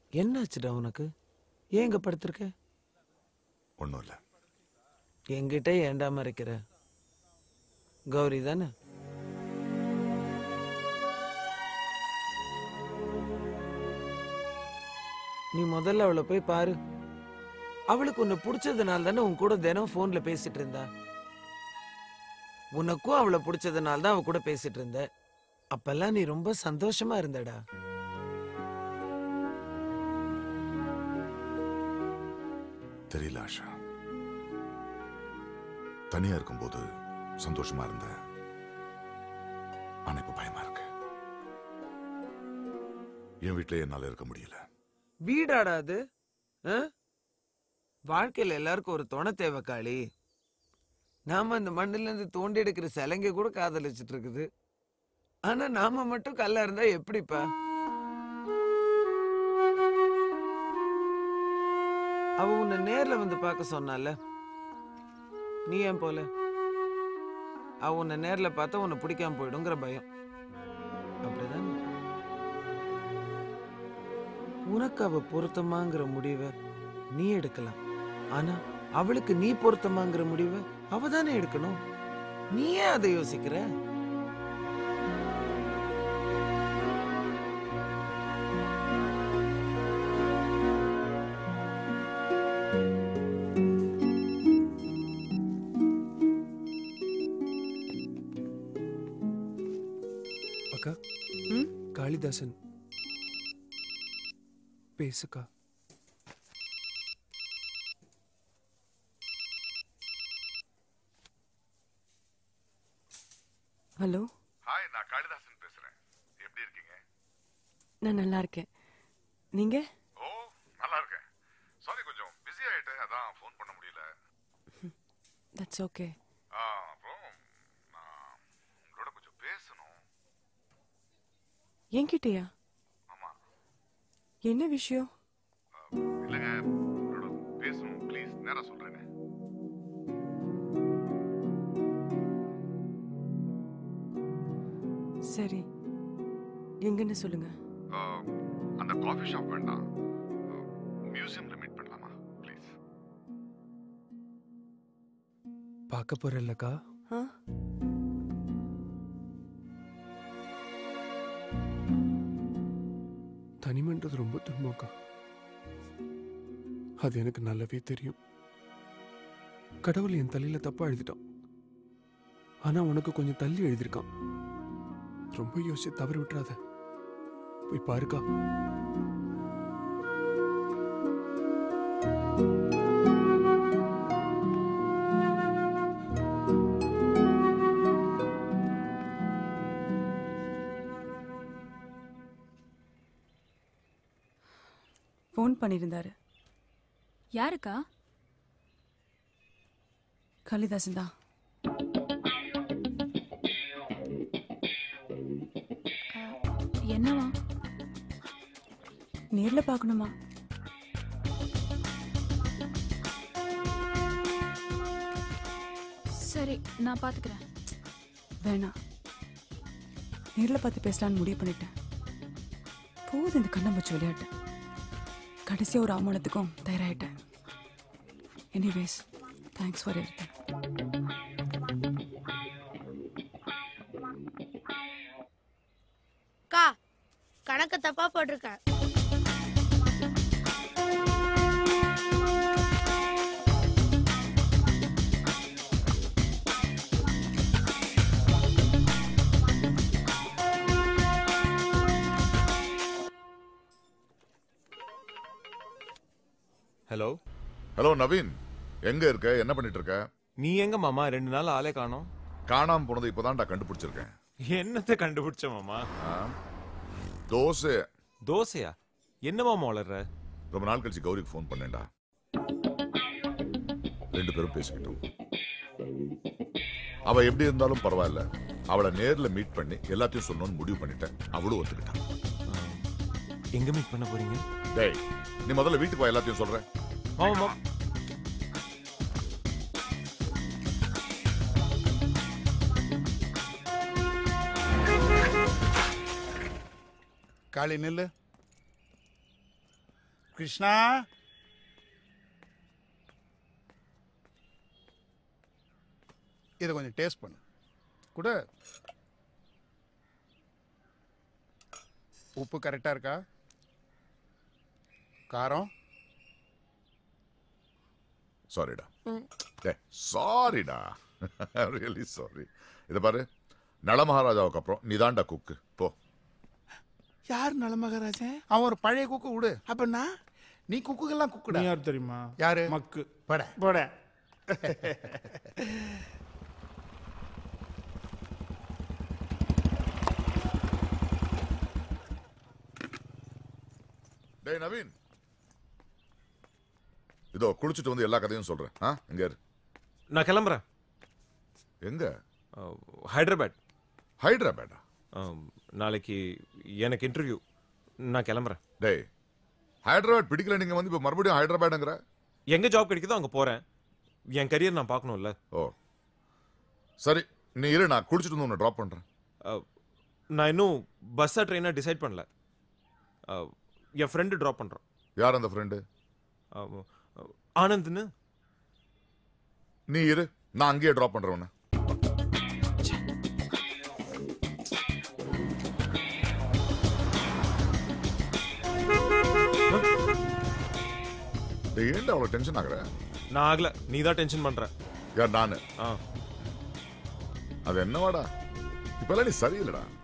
என்னாச்சுடா உனக்கு ஏன் இங்க படுத்திருக்க ஒன்றும் இல்லை என்கிட்ட ஏன்டா மறைக்கிற கௌரி தானே நீ முதல்ல அவளை போய் பாரு அவளுக்கு உன்னை பிடிச்சதுனால தானே உன் கூட தினம் போன்ல பேசிட்டு இருந்தா உனக்கும் அவளை பிடிச்சதுனால தான் அவ கூட பேசிட்டு இருந்த அப்பெல்லாம் நீ ரொம்ப சந்தோஷமா இருந்தடா தெரியல ஆஷா தனியா இருக்கும்போது சந்தோஷமா இருந்தேன் ஆனா இப்ப பயமா இருக்கு என் வீட்டிலே என்னால இருக்க முடியல வீடாடா அது ஆ? வாழ்க்கையில எல்லாருக்கும் ஒரு துணை தேவை காளி நாம அந்த மண்ணுல இருந்து தோண்டி எடுக்கிற சிலைங்க கூட காதலிச்சிட்டு இருக்குது ஆனா நாம மட்டும் கல்லா இருந்தா எப்படிப்பா அவ உன்னை நேர்ல வந்து பார்க்க சொன்னால நீ ஏன் போல அவ உன்னை நேர்ல பார்த்தா உன்னை பிடிக்காம போயிடுங்கிற பயம் அப்படிதானே உனக்கு அவ பொருத்தமாங்கிற முடிவை நீ எடுக்கலாம் ஆனா அவளுக்கு நீ பொருத்தமாங்கிற முடிவை அவ தானே எடுக்கணும் நீ ஏன் அதை யோசிக்கிற அக்கா ம்? காளிதாசன் பேசுக்கா ஹலோ ஹாய் நான் காளிதாசன் பேசுறேன் எப்படி இருக்கீங்க நான் நல்லா இருக்கேன் நீங்க ஓ நல்லா இருக்கேன் சாரி கொஞ்சம் பிஸி ஆயிட்டேன் அதான் ஃபோன் பண்ண முடியல தட்ஸ் ஓகே ஆ, அப்புறம் நான் உங்களோட கொஞ்சம் பேசணும் என்கிட்டயா ஆமா என்ன விஷயம் இல்லைங்க உங்களோட பேசணும் ப்ளீஸ் நேரா சொல்றேங்க சரி எங்கன்னு சொல்லுங்க ஆ, அந்த காஃபி ஷாப் வேண்டாம் மியூசியம்ல மீட் பண்ணலாமா ப்ளீஸ் பார்க்க போறல்லக்கா ஆ தனிமன்றது ரொம்ப துன்பம்க்கா அது எனக்கு நல்லாவே தெரியும் கடவுள் என் தலையில தப்பா எழுதிட்டான் ஆனா உனக்கு கொஞ்சம் தள்ளி எழுதியிருக்கான் ரொம்ப யோசிச்சு தவறு விட்டுறாத போய் பாருக்கா ஃபோன் பண்ணியிருந்தாரு யாருக்கா காளிதாசன் தான் என்னவா நேர்ல பார்க்கணுமா சரி நான் பாத்துக்கிறேன் வேணாம் நேர்ல பார்த்து பேசலாம்னு முடிவு பண்ணிட்டேன் போதும் இந்த கண்ணம்பூச்சி விளையாட்டு கடைசியா ஒரு அவமானத்துக்கும் தயாராயிட்டேன் எனிவேஸ் தேங்க்ஸ் ஃபார் எவ்ரிதிங் அக்கா கணக்கு தப்பா போட்டிருக்கேன் ஹலோ ஹலோ நவீன் எங்க இருக்க என்ன பண்ணிட்டு இருக்க நீ எங்க மாமா ரெண்டு நாள் ஆளே காணோம் காணாம போனது இப்பதான்டா கண்டுபிடிச்சிருக்கேன் என்னத்தை கண்டுபிடிச்ச மாமா ஆ? தோசை தோசையா என்ன மாமா வளர்ற ரொம்ப நாள் கழிச்சு கௌரிக்கு ஃபோன் பண்ணேன்டா ரெண்டு பேரும் பேசிக்கிட்டோம் அவ எப்படி இருந்தாலும் பரவாயில்ல அவளை நேர்ல மீட் பண்ணி எல்லாத்தையும் சொல்லணும்னு முடிவு பண்ணிட்டேன் அவளும் ஒத்துக்கிட்டான் எங்க மீட் பண்ண போறீங்க டேய் நீ முதல்ல வீட்டுக்கு வா எல்லாத்தையும் சொல்றேன் மாமா மாமா காளி நில்லு கிருஷ்ணா இதை கொஞ்சம் டேஸ்ட் பண்ணு கூட உப்பு கரெக்டாக இருக்கா காரம் சாரிடா டே சாரிடா ரியலி சாரி இதை பாரு நலமகாராஜாவுக்கு அப்புறம் நிதாண்டா குக்கு போ யார் நல மகாராஜன் அவன் ஒரு பழைய குக்கு விடு அப்பனா நீ குக்குக்கெல்லாம் குக்குடா நீ யார் தெரியுமா யாரு மக்கு பட போட டேய் நவீன் இதோ குளிச்சுட்டு வந்து எல்லா கதையும் சொல்றேன் ஆ இங்க இரு. நான் கிளம்புறேன் எங்க அஹ், ஹைதராபாத் ஹைதராபாடா அஹ், நாளைக்கு எனக்கு இன்டர்வியூ நான் கிளம்புறேன் டேய் ஹைதராபாத் பிடிக்கல நீங்க வந்து இப்ப மறுபடியும் ஹைதராபாடுங்கிற எங்க ஜாப் கிடைக்குதோ அங்க போறேன் என் கரியர் நான் பார்க்கணும்ல ஓ சரி நீ இரு நான் குளிச்சுட்டு வந்து உன்னை ட்ராப் பண்றேன் அஹ், நான் இன்னும் பஸ்ஸா ட்ரெயினா டிசைட் பண்ணல அஹ், என் ஃப்ரெண்டு ட்ராப் பண்றான் யார் அந்த ஃப்ரெண்டு அஹ், அஹ், ஆனந்த்னு நீ இரு நான் அங்கேயே ட்ராப் பண்றேன் உன்னை டேய், ஏன்டா அவ்வளவு டென்ஷன் ஆகுற நான் ஆகல நீ தான் டென்ஷன் பண்ற யார் நானு ஆ அது என்னவாடா இப்பெல்லாம் நீ சரியில்லடா